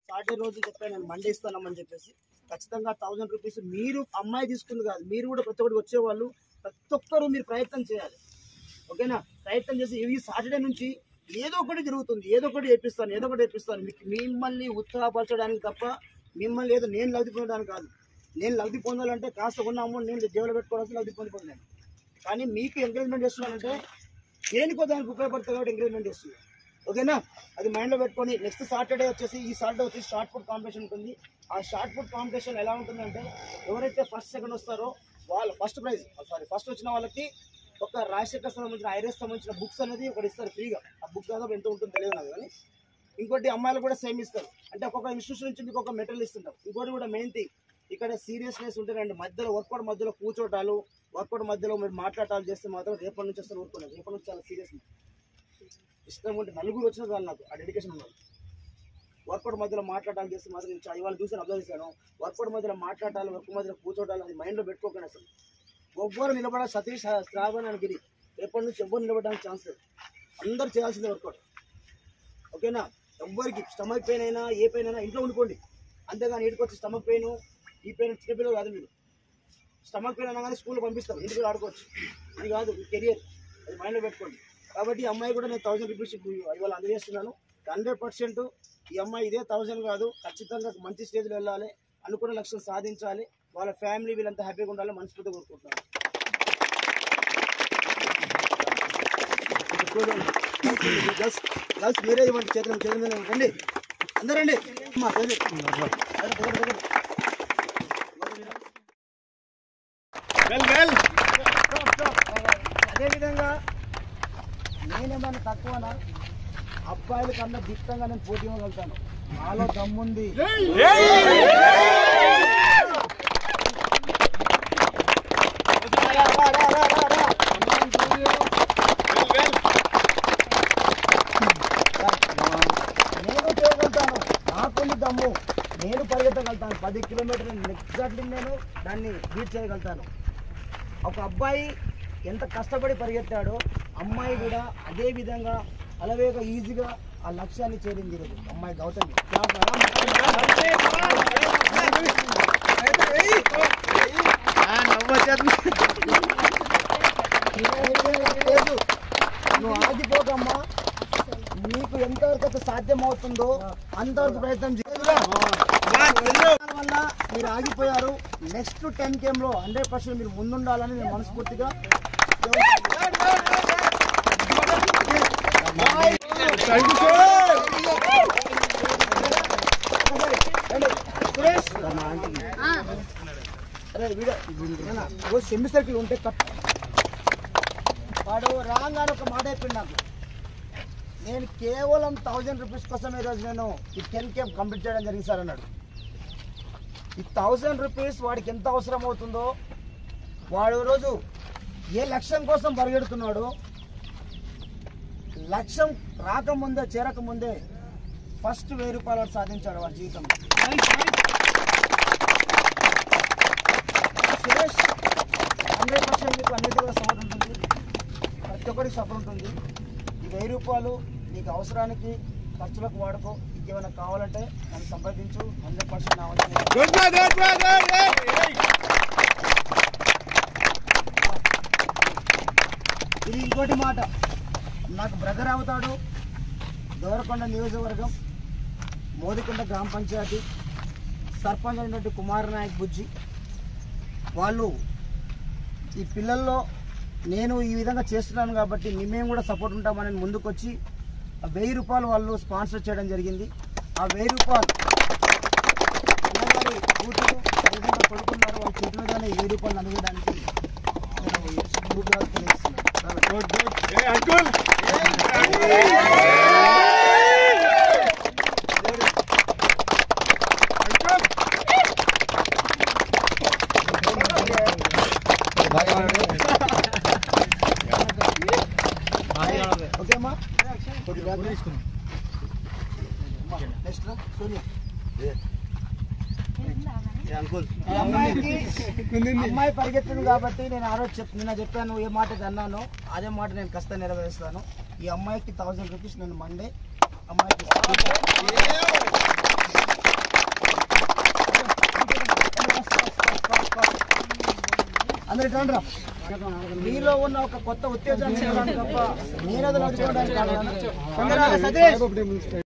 Saturday రోజు చెప్పాను నేను మండే ఇస్తానమని చెప్పేసి ఖచ్చితంగా థౌసండ్ రూపీస్ మీరు అమ్మాయి తీసుకుంది కాదు మీరు కూడా ప్రతి ఒక్కరికి వచ్చేవాళ్ళు ప్రతి ఒక్కరు మీరు ప్రయత్నం చేయాలి ఓకేనా ప్రయత్నం చేసి ఈ సాటర్డే నుంచి ఏదో ఒకటి జరుగుతుంది ఏదో ఒకటి చేపిస్తాను ఏదో ఒకటి చేపిస్తాను మీకు మిమ్మల్ని ఉత్సాహపరచడానికి తప్ప మిమ్మల్ని ఏదో నేను లబ్ధి పొందడానికి కాదు నేను లబ్ధి పొందాలంటే కాస్త ఉన్న అమౌంట్ నేను జేబులో పెట్టుకోవాల్సి లబ్ధి పొందిపోతున్నాను కానీ మీకు ఎంకరేజ్మెంట్ చేస్తున్నానంటే దేనికో దానికి ఉపయోగపడుతుంది కాబట్టి ఎంకరేజ్మెంట్ చేస్తుంది ఓకేనా అది మైండ్లో పెట్టుకొని నెక్స్ట్ సాటర్డే వచ్చేసి ఈ సాటర్డే వచ్చి షార్ట్ ఫుడ్ కాంపిటీషన్ ఉంటుంది ఆ షార్ట్ ఫుడ్ కాంపిటీషన్ ఎలా ఉంటుందంటే ఎవరైతే ఫస్ట్ సెకండ్ వస్తారో వాళ్ళ ఫస్ట్ ప్రైజ్ సారీ ఫస్ట్ వచ్చిన వాళ్ళకి ఒక రాజశేఖర్ సంబంధించిన ఐరస్ సంబంధించిన బుక్స్ అనేది ఒకటి ఇస్తారు ఫ్రీగా ఆ బుక్స్ దాదాపు ఎంత ఉంటుందో తెలియదు నాకు కానీ ఇంకోటి అమ్మాయిలు కూడా సేమ్ ఇస్తారు అంటే ఒక్కొక్క ఇన్స్టిట్యూషన్ నుంచి మీకు ఒక మెటీరియల్ ఇస్తుంటారు ఇంకోటి కూడా మెయిన్ థింగ్ ఇక్కడ సీరియస్నెస్ ఉంటుందండి మధ్యలో వర్కౌట్ మధ్యలో కూర్చోటాలు వర్కౌట్ మధ్యలో మీరు మాట్లాడాలు చేస్తే మాత్రం రేపటి నుంచి అసలు ఊరుకోలేదు రేపటి నుంచి చాలా సీరియస్ ఇష్టం ఉంటే నలుగురు వచ్చిన చాలు నాకు ఆ డెడికేషన్ ఉన్నారు వర్కౌట్ మధ్యలో మాట్లాడాలి చేస్తే మాత్రం నేను చా- ఇవాళ చూసాను అబ్జర్వ్ చేశాను వర్కౌట్ మధ్యలో మాట్లాడాలి వర్క్ మధ్యలో కూర్చోటాలు అది మైండ్లో పెట్టుకోకండి అసలు ఎవ్వరు నిలబడాలి సతీష్ శ్రావణ్ అని గిరి ఎప్పటి నుంచి ఎవ్వరు నిలబడడానికి ఛాన్స్ లేదు అందరు చేయాల్సిందే వర్కౌట్ ఓకేనా ఎవ్వరికి స్టమక్ పెయిన్ అయినా ఏ పెయిన్ అయినా ఇంట్లో ఉండిపోండి అంతేగాని ఇంటికి వచ్చి స్టమక్ పెయిన్ ఈ పెయిన్ చిన్నపిల్లలు కాదు మీరు స్టమక్ పెయిన్ అనగానే స్కూల్లో పంపిస్తాం ఇంటికి వెళ్ళి ఆడుకోవచ్చు ఇది కాదు మీ కెరియర్ అది మైండ్లో పెట్టుకోండి కాబట్టి ఈ అమ్మాయి కూడా నేను థౌసండ్ రూపీస్ ఇవాళ అందజేస్తున్నాను హండ్రెడ్ పర్సెంట్ ఈ అమ్మాయి ఇదే థౌసండ్ కాదు ఖచ్చితంగా మంచి స్టేజ్లో వెళ్ళాలి అనుకున్న లక్ష్యం సాధించాలి వాళ్ళ ఫ్యామిలీ వీళ్ళంతా హ్యాపీగా ఉండాలి మనస్ఫూర్తిగా కోరుకుంటున్నాను గర్ల్స్ గర్ల్స్ మీరే ఇవ్వండి చేతులు చేతుల మీద రండి అందరండి అమ్మా, రండి. దగ్గర, దగ్గర, దగ్గర. Stop, stop. అదేవిధంగా నేనేమన్నా తక్కువనా అబ్బాయిల కన్నా దిట్టంగా నేను పోటీ ఇవ్వగలుగుతాను నాలో దమ్ముంది రా, రా, రా, రా, రా, రా. నేను చేయగలుగుతాను నాకుంది దమ్ము నేను పరిగెత్తగలుగుతాను పది కిలోమీటర్లు ఎగ్జాక్ట్లీ నేను దాన్ని బీట్ చేయగలుగుతాను ఒక అబ్బాయి ఎంత కష్టపడి పరిగెత్తాడో అమ్మాయి కూడా అదే విధంగా అలవేగా ఈజీగా ఆ లక్ష్యాన్ని చేరింది ఈరోజు అమ్మాయి గౌతమి లేదు. నువ్వు ఆగిపోకమ్మా నీకు ఎంతవరకు అయితే సాధ్యం అవుతుందో అంతవరకు ప్రయత్నం చేయాలి వల్ల మీరు ఆగిపోయారు నెక్స్ట్ టెన్ గేమ్ లో హండ్రెడ్ పర్సెంట్ మీరు ముందుండాలని నేను మనస్ఫూర్తిగా సురేష్ అరే వీడియో సెమీ సర్కిల్ ఉంటే కట్ వాడు రాగానే ఒక మాట చెప్పిండు నాకు నేను కేవలం థౌజండ్ రూపీస్ కోసం ఈరోజు నేను ఈ టెన్ కేమ్ కంప్లీట్ చేయడం జరిగింది సార్ అన్నాడు ఈ థౌజండ్ రూపీస్ వాడికి ఎంత అవసరం అవుతుందో వాడు రోజు ఏ లక్ష్యం కోసం పరిగెడుతున్నాడో లక్ష్యం రాకముందే చేరకముందే ఫస్ట్ వెయ్యి రూపాయలు వాడు సాధించాడు వాడి జీవితంలో సురేష్ హండ్రెడ్ పర్సెంట్ మీకు అన్నిటిలో సపోర్ట్ ఉంటుంది ప్రతి ఒక్కరికి సపోర్ట్ ఉంటుంది ఈ వెయ్యి రూపాయలు నీకు అవసరానికి ఖర్చులకు వాడుకో ఇంకేమైనా కావాలంటే నన్ను సంప్రదించు హండ్రెడ్ పర్సెంట్ నా వంతు ఇది ఇంకోటి మాట నాకు బ్రదర్ అవుతాడు దోరకొండ నియోజకవర్గం మోదికొండ గ్రామ పంచాయతీ సర్పంచ్ అయినటువంటి కుమార్ నాయక్ బుజ్జి వాళ్ళు ఈ పిల్లల్లో నేను ఈ విధంగా చేస్తున్నాను కాబట్టి మేము కూడా సపోర్ట్ ఉంటామని ముందుకొచ్చి ఆ వెయ్యి రూపాయలు వాళ్ళు స్పాన్సర్ చేయడం జరిగింది ఆ వెయ్యి రూపాయలు అన్నగారి కూతురు ఏదైనా కొడుకున్నారు వాళ్ళ చేతి మీదనే ఈ వెయ్యి రూపాయలు అందజేయడానికి నేను గ్రూప్గా తెలియజేస్తున్నాను ఓకే అమ్మా నెక్స్ట్ సోనియా ఈ అమ్మాయికి అమ్మాయి పరిగెత్తుంది కాబట్టి నేను ఆ రోజు చెప్ నిన్న చెప్పాను ఏ మాట అయితే అన్నానో అదే మాట నేను ఖచ్చితంగా నెరవేరుస్తాను ఈ అమ్మాయికి థౌసండ్ రూపీస్ నేను మండే అమ్మాయికి ఇస్తాను. అందరి రండి రా. మీలో ఉన్న ఒక కొత్త ఉత్తేజాన్ని ఇవ్వడానికి తప్ప నేను అది నడుచుకోవడానికి కాదు. తొందరగా సతీష్